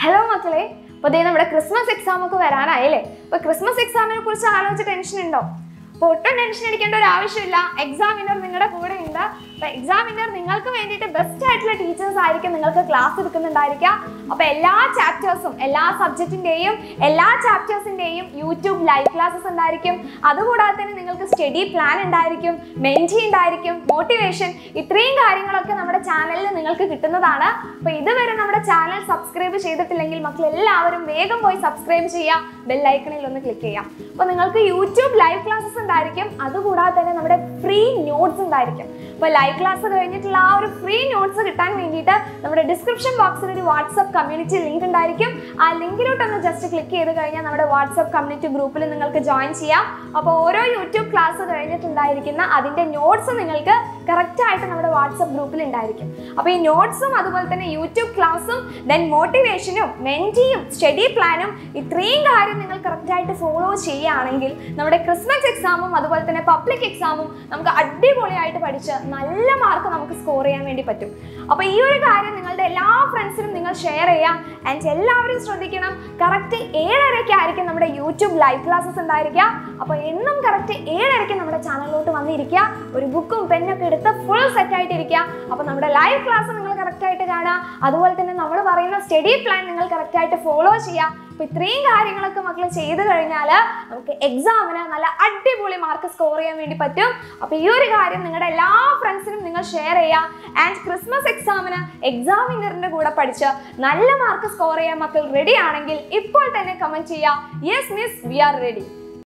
hello മക്കളെ അപ്പോൾ ദേ നമ്മുടെ ക്രിസ്മസ് എക്സാം ഒക്കെ വരാനായല്ലേ അപ്പോൾ ക്രിസ്മസ് എക്സാമിനെ കുറിച്ച് ആലോചിച്ച് ടെൻഷൻ ഉണ്ടോ അപ്പോൾ ഒട്ടും ടെൻഷൻ അടിക്കേണ്ട ഒരു ആവശ്യമില്ല എക്സാമിനർ നിങ്ങളുടെ കൂടെ ഉണ്ട് അപ്പോൾ എക്സാമിനർ നിങ്ങൾക്ക് വേണ്ടിയിട്ട് ബെസ്റ്റ് ആയിട്ടുള്ള ടീച്ചേഴ്സ് ആയിരിക്കും നിങ്ങൾക്ക് ക്ലാസ് എടുക്കുന്നുണ്ടായിരിക്കുക അപ്പോൾ എല്ലാ ചാപ്റ്റേഴ്സും എല്ലാ സബ്ജക്റ്റിൻ്റെയും എല്ലാ ചാപ്റ്റേഴ്സിൻ്റെയും യൂട്യൂബ് ലൈവ് ക്ലാസ്സസ് ഉണ്ടായിരിക്കും അതുകൂടാതെ തന്നെ നിങ്ങൾക്ക് സ്റ്റഡി പ്ലാൻ ഉണ്ടായിരിക്കും മെൻറ്റി ഉണ്ടായിരിക്കും മോട്ടിവേഷൻ ഇത്രയും കാര്യങ്ങളൊക്കെ നമ്മുടെ ചാനലിൽ നിങ്ങൾക്ക് കിട്ടുന്നതാണ് അപ്പോൾ ഇതുവരെ നമ്മുടെ ചാനൽ സബ്സ്ക്രൈബ് ചെയ്തിട്ടില്ലെങ്കിൽ മക്കൾ എല്ലാവരും വേഗം പോയി സബ്സ്ക്രൈബ് ചെയ്യുക ബെല്ലൈക്കണിൽ ഒന്ന് ക്ലിക്ക് ചെയ്യാം അപ്പോൾ നിങ്ങൾക്ക് യൂട്യൂബ് ലൈവ് ക്ലാസ്സസ് ഉണ്ടായിരിക്കും അതുകൂടാതെ തന്നെ നമ്മുടെ ഫ്രീ നോട്ട്സ് ഉണ്ടായിരിക്കും അപ്പോൾ ലൈവ് ക്ലാസ് കഴിഞ്ഞിട്ടുള്ള ആ ഒരു ഫ്രീ നോട്ട്സ് കിട്ടാൻ വേണ്ടിയിട്ട് നമ്മുടെ ഡിസ്ക്രിപ്ഷൻ ബോക്സിൽ ഒരു വാട്സപ്പ് കമ്മ്യൂണിറ്റി ലിങ്ക് ഉണ്ടായിരിക്കും ആ ലിങ്കിലോട്ടൊന്ന് ജസ്റ്റ് ക്ലിക്ക് ചെയ്ത് കഴിഞ്ഞാൽ നമ്മുടെ വാട്സപ്പ് കമ്മ്യൂണിറ്റി ഗ്രൂപ്പിൽ നിങ്ങൾക്ക് ജോയിൻ ചെയ്യാം അപ്പോൾ ഓരോ യൂട്യൂബ് ക്ലാസ് കഴിഞ്ഞിട്ടുണ്ടായിരിക്കുന്ന അതിൻ്റെ നോട്ട്സ് നിങ്ങൾക്ക് കറക്റ്റായിട്ട് നമ്മുടെ വാട്സപ്പ് ഗ്രൂപ്പിൽ ഉണ്ടായിരിക്കും അപ്പോൾ ഈ നോട്ട്സും അതുപോലെ തന്നെ യൂട്യൂബ് ക്ലാസ്സും ദെൻ മോട്ടിവേഷനും മെൻറ്റിയും സ്റ്റഡി പ്ലാനും ഇത്രയും കാര്യം നിങ്ങൾ കറക്റ്റായിട്ട് ഫോളോ ചെയ്യുകയാണെങ്കിൽ നമ്മുടെ ക്രിസ്മസ് എക്സാമും അതുപോലെ തന്നെ പബ്ലിക് എക്സാമും നമുക്ക് അടിപൊളിയായിട്ട് പഠിച്ച് നല്ല മാർക്ക് നമുക്ക് സ്കോർ ചെയ്യാൻ വേണ്ടി പറ്റും അപ്പോൾ ഈ ഒരു കാര്യം നിങ്ങളുടെ എല്ലാ ഫ്രണ്ട്സിനും നിങ്ങൾ ഷെയർ ചെയ്യാം ആൻഡ് എല്ലാവരും ശ്രദ്ധിക്കണം കറക്റ്റ് ഏഴരയ്ക്കായിരിക്കും നമ്മുടെ യൂട്യൂബ് ലൈവ് ക്ലാസ്സസ് ഉണ്ടായിരിക്കുക അപ്പോൾ എന്നും കറക്റ്റ് ഏഴരയ്ക്ക് നമ്മുടെ ചാനലിലോട്ട് വന്നിരിക്കുക ഒരു ബുക്കും പെന്നൊക്കെ എടുത്ത് ഫുൾ സെറ്റ് ആയിട്ട് ഇരിക്കുക അപ്പോൾ നമ്മുടെ ലൈവ് ക്ലാസ് നിങ്ങൾ കറക്റ്റായിട്ട് കാണുക അതുപോലെ തന്നെ നമ്മൾ പറയുന്ന സ്റ്റഡി പ്ലാൻ നിങ്ങൾ കറക്റ്റായിട്ട് ഫോളോ ചെയ്യുക അപ്പോൾ ഇത്രയും കാര്യങ്ങളൊക്കെ മക്കൾ ചെയ്തു കഴിഞ്ഞാൽ നമുക്ക് എക്സാമിന് നല്ല അടിപൊളി മാർക്ക് സ്കോർ ചെയ്യാൻ വേണ്ടി പറ്റും അപ്പോൾ ഈ ഒരു കാര്യം നിങ്ങളുടെ എല്ലാ ഫ്രണ്ട്സിനും നിങ്ങൾ ഷെയർ ചെയ്യുക ആൻഡ് ക്രിസ്മസ് എക്സാമിന് എക്സാമിനറിൻ്റെ കൂടെ പഠിച്ച് നല്ല മാർക്ക് സ്കോർ ചെയ്യാൻ മക്കൾ റെഡി ആണെങ്കിൽ ഇപ്പോൾ തന്നെ കമൻറ്റ് ചെയ്യുക yes miss we are ready